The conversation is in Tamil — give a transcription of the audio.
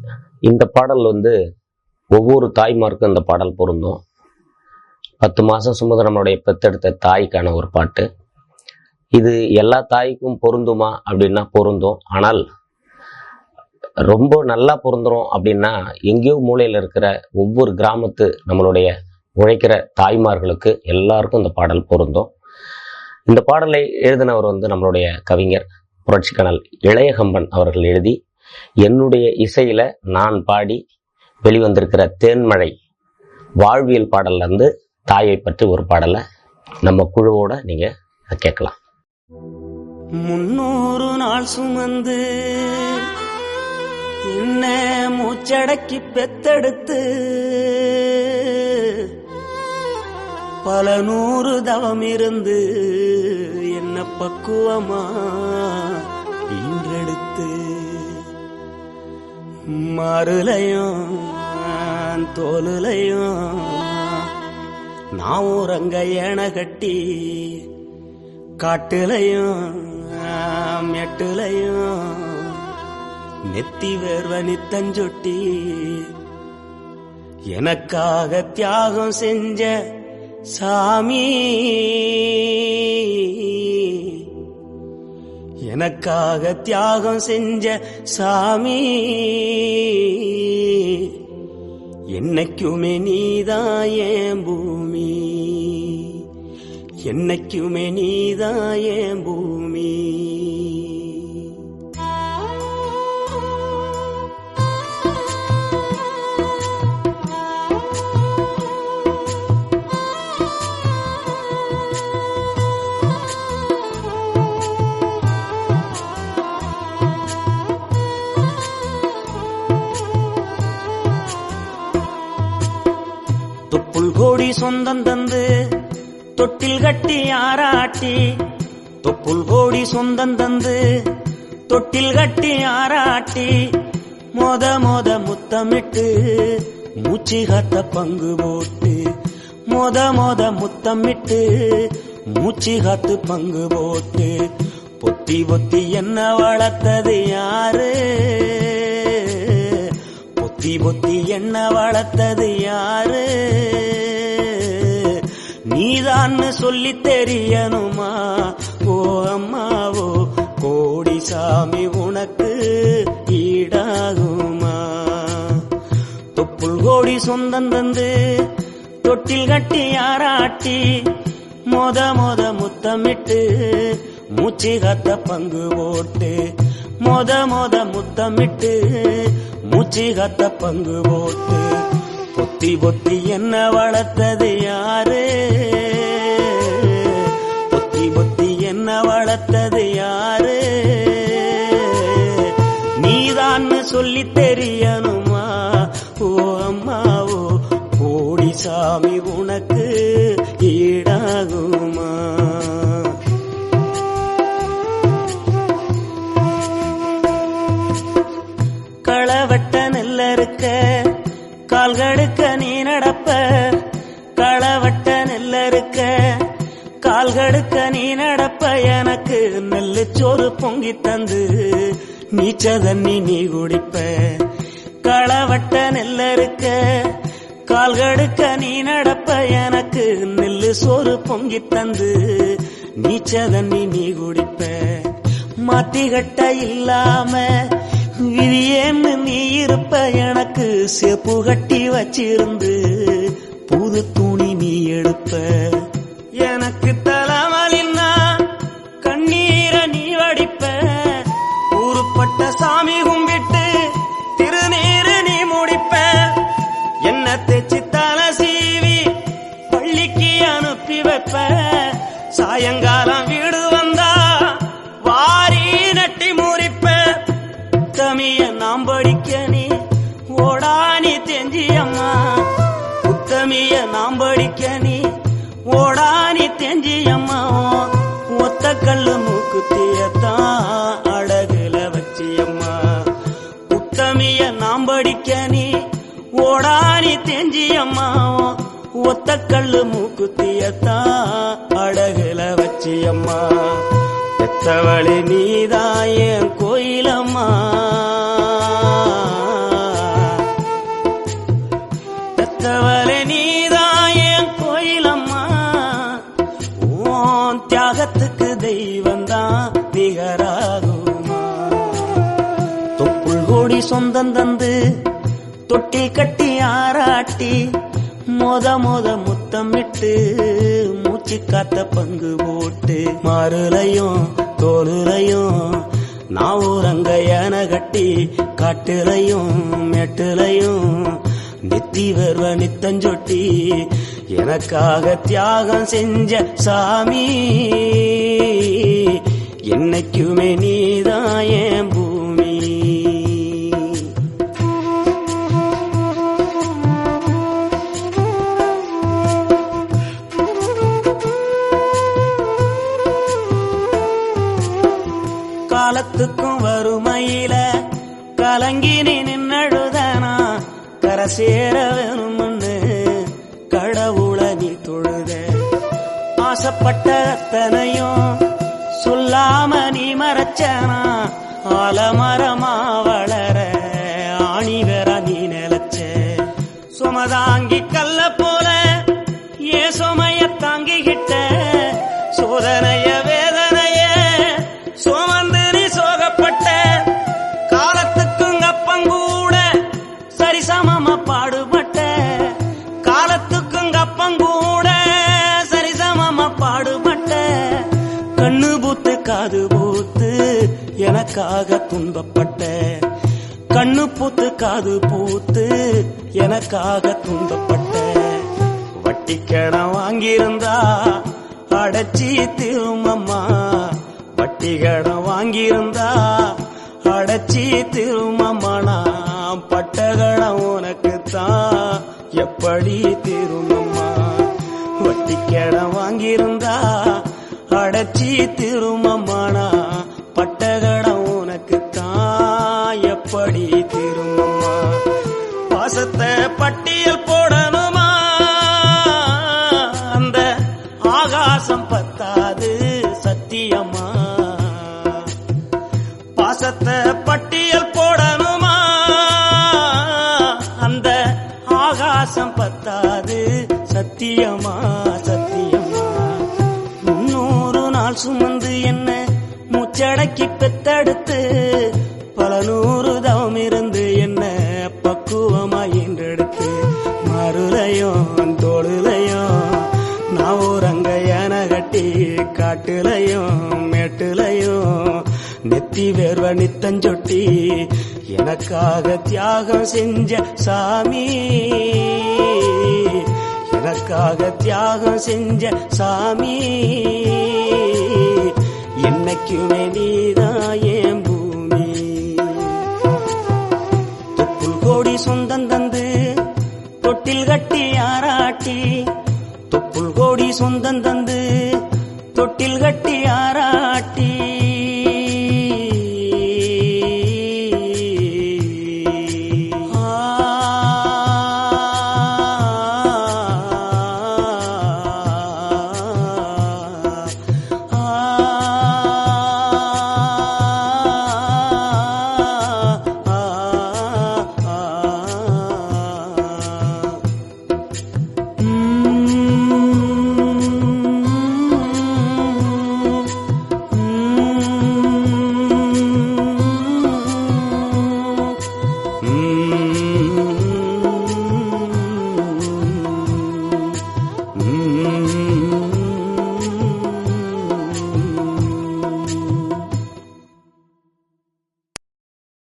இந்த பாடல் வந்து ஒவ்வொரு தாய்மாருக்கும் இந்த பாடல் பொருந்தும் பத்து மாசம் சுமந்து நம்மளுடைய பெத்தெடுத்த தாய்க்கான ஒரு பாட்டு இது எல்லா தாய்க்கும் பொருந்துமா அப்படின்னா பொருந்தும் ஆனால் ரொம்ப நல்லா பொருந்துரும் அப்படின்னா எங்கேயோ மூலையில் இருக்கிற ஒவ்வொரு கிராமத்து நம்மளுடைய உழைக்கிற தாய்மார்களுக்கு எல்லாருக்கும் இந்த பாடல் பொருந்தும் இந்த பாடலை எழுதினவர் வந்து நம்மளுடைய கவிஞர் புரட்சிக்கணல் இளையகம்பன் அவர்கள் எழுதி என்னுடைய இசையில நான் பாடி வெளிவந்திருக்கிற தேன்மழை வாழ்வியல் பாடல்ல இருந்து தாயை பற்றி ஒரு பாடலை நம்ம குழுவோட நீங்க கேட்கலாம் முன்னூறு நாள் சுமந்து என்ன மூச்சடக்கி பெத்தெடுத்து பல நூறு தவம் இருந்து என்ன பக்குவமா ஈன்றெடுத்து மாறுலையும் தோலுலையும் நான் உறங்க ஏன கட்டி காட்டுலையும் மெட்டுலையும் நெத்தி வேர்வ நித்தஞ்சொட்டி எனக்காக தியாகம் செஞ்ச சாமி எனக்காக தியாகம் செஞ்ச சாமி என்னைக்குமே நீதான் என் பூமி என்னைக்குமே நீதான் என் பூமி தொப்புள் கோடி சொந்தம் தந்து தொட்டில் கட்டி ஆராட்டி தொப்புள் கோடி சொந்தம் தந்து தொட்டில் கட்டி ஆராட்டி மொத மொத முத்தமிட்டு மூச்சு காத்த பங்கு போட்டு மொத மொத முத்தமிட்டு மூச்சு காத்து பங்கு போட்டு பொத்தி பொத்தி என்ன வளர்த்தது யாரு பொத்தி பொத்தி என்ன வளர்த்தது யாரு நீதான்னு சொல்லி தெரியணுமா ஓ அம்மாவோ கோடி சாமி உனக்கு ஈடாகுமா தொப்புள் கோடி சொந்தம் தந்து தொட்டில் கட்டி ஆராட்டி மொத மொத முத்தமிட்டு மூச்சு காத்த பங்கு போட்டு மொத மொத முத்தமிட்டு மூச்சு காத்த பங்கு போட்டு பொத்தி பொத்தி என்ன வளர்த்தது யாரு பொத்தி பொத்தி என்ன வளர்த்தது யாரு நீதான்னு சொல்லி தெரியணுமா ஓ அம்மாவோ கோடி சாமி உனக்கு ஈடாகுமா களவட்ட நெல்ல இருக்க கால்கடுக்க நீ நடப்ப களவட்ட நெல்ல இருக்க கால்கடுக்க நீ நடப்ப எனக்கு நெல்லு சோறு பொங்கி தந்து நீச்ச தண்ணி நீ குடிப்ப களவட்ட நெல்ல இருக்க கால்கடுக்க நீ நடப்ப எனக்கு நெல்லு சோறு பொங்கி தந்து நீச்ச தண்ணி நீ குடிப்ப மாத்தி கட்ட இல்லாம விதியேன்னு நீ இருப்ப எனக்கு செப்பு கட்டி வச்சிருந்து புது துணி நீ எடுப்ப எனக்கு தலைவலின்னா கண்ணீரை நீ வடிப்ப ஊருப்பட்ட சாமி கும்பிட்டு திருநீரு நீ முடிப்ப என்ன தேச்சு தலை சீவி பள்ளிக்கு அனுப்பி வைப்ப சாயங்காலம் வீடு வந்தா வாரி நட்டி முறிப்ப உத்தமிய நாம் படிக்க நீ ஓடானி தெஞ்சியம்மா உத்தமிய நாம் படிக்க நீ ஓடானி தெஞ்சியம்மா ஒத்த கல்லு மூக்குத்தியத்தான் அழகுல வச்சியம்மா உத்தமிய நாம் படிக்க நீ ஓடானி தெஞ்சியம்மா ஒத்த கல்லு மூக்குத்தியத்தான் அழகுல வச்சியம்மா பெத்தவளே நீதான் என் கோயிலம்மா உன் தியாகத்துக்கு தெய்வம் தான் நிகராகுமா தொப்புள் கோடி சொந்தம் தந்து தொட்டி கட்டி ஆராட்டி மொத மொத முத்தமிட்டு மூச்சு காத்த பங்கு போட்டு மாறுலையும் தோலுலையும் நான் ஊரங்க யானை கட்டி காட்டுலையும் மெட்டுலையும் நெத்தி வருவ நித்தஞ்சொட்டி எனக்காக தியாகம் செஞ்ச சாமி என்னைக்குமே நீதான் என் பூமி காலத்துக்கும் வறுமையில கலங்கி நீ நின்னழுதனா கரை சேர வேணும்னு கடவுள நீ தொழுத ஆசைப்பட்ட அத்தனையும் சொல்லாம நீ மறைச்சனா ஆலமரமா வளர ஆணி வேற நீ நிலச்ச சுமதாங்கி கல்ல போல ஏ சுமைய தாங்கிக்கிட்ட சோதனைய வேதனைய சுமந்து நீ சோகப்பட்ட காலத்துக்கும் அப்பங்கூட சரிசமமா பாடுபட்ட காலத்துக்கும் அப்பங்கூட சரிசமமா பாடுபட்ட கண்ணு பூத்து காது பூத்து எனக்காக துன்பப்பட்ட கண்ணு பூத்து காது பூத்து எனக்காக துன்பப்பட்ட வட்டி கடன் வாங்கியிருந்தா அடைச்சி திருமம்மா வட்டி கடன் வாங்கியிருந்தா அடைச்சி திருமம்மா நான் பட்ட கடன் உனக்கு தான் எப்படி திருமம்மா வட்டி கடன் வாங்கியிருந்தா அடைச்சி திருமம்மா நான் பட்ட கடன் உனக்கு தான் எப்படி திருமம்மா பாசத்தை பட்டியல் போடணுமா அந்த ஆகாசம் பத்தாது சத்தியமா பாசத்தை பட்டியல் போடணுமா அந்த ஆகாசம் பத்தாது சத்தியமா சத்தியமா முன்னூறு நாள் சுமந்து என்ன முச்சடக்கி பெத்தெடுத்து பல நூறு தவம் இருந்து என்ன பக்குவமா என்றெடுத்து மறுலையும் தோளுலையும் நான் ஊரங்க யானை கட்டி காட்டுலையும் மேட்டுலையும் நெத்தி வேர்வ நித்தஞ்சொட்டி எனக்காக தியாகம் செஞ்ச சாமி எனக்காக தியாகம் செஞ்ச சாமி என்னைக்குமே நீதான் என் பூமி தொப்புள் கோடி சொந்தம் தந்து தொட்டில் கட்டி ஆராட்டி தொப்புள் கோடி சொந்தம் தந்து தொட்டில் கட்டி ஆரா